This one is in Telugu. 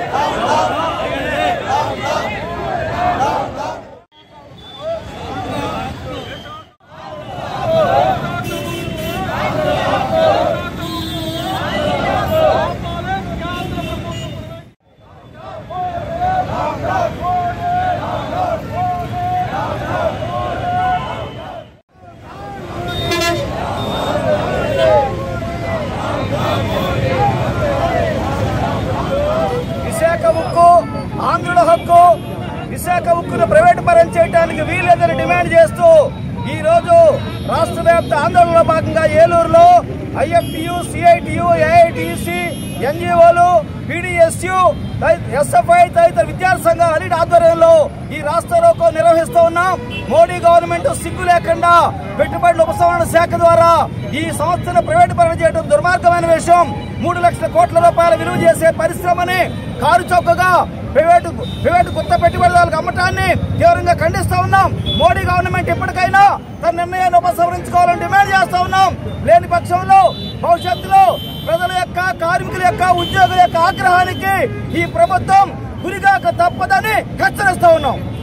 విశాఖ ఉక్కు ఆంధ్రుల హక్కు విశాఖ ఉక్కును ప్రైవేటు పరం చేయడానికి వీలేదని డిమాండ్ చేస్తూ ఈ రోజు రాష్ట్ర వ్యాప్త ఆందోళనలో భాగంగా ఏలూరులో ఐఎఫ్టియు సిఐటియు ఏఐటిసి ఎన్జిఓలు పీడిఎస్యు ఎస్ఎఫ్ఐ తదితర విద్యార్థి సంఘాల అన్నిటి ఆధ్వర్యంలో ఈ రాష్ట్ర రోకో నిర్వహిస్తూ ఉన్నాం మోడీ గవర్నమెంట్ సిగ్గు లేకుండా పెట్టుబడుల ఉపసంహరణ శాఖ ద్వారా ఈ సంస్థను ప్రైవేటు పరం చేయడం దుర్మార్గమైన విషయం మూడు లక్షల కోట్ల రూపాయల విలువ చేసే పరిశ్రమని కారు చౌకగా ప్రైవేటు ప్రైవేటు కొత్త పెట్టుబడిదారులకు అమ్మటాన్ని తీవ్రంగా ఖండిస్తా ఉన్నాం మోడీ గవర్నమెంట్ ఎప్పటికైనా తన నిర్ణయాన్ని ఉపసంహరించుకోవాలని డిమాండ్ చేస్తా ఉన్నాం లేని పక్షంలో భవిష్యత్తులో ప్రజల యొక్క కార్మికుల యొక్క ఉద్యోగుల యొక్క ఆగ్రహానికి ఈ ప్రభుత్వం గురిగాక తప్పదని హెచ్చరిస్తా ఉన్నాం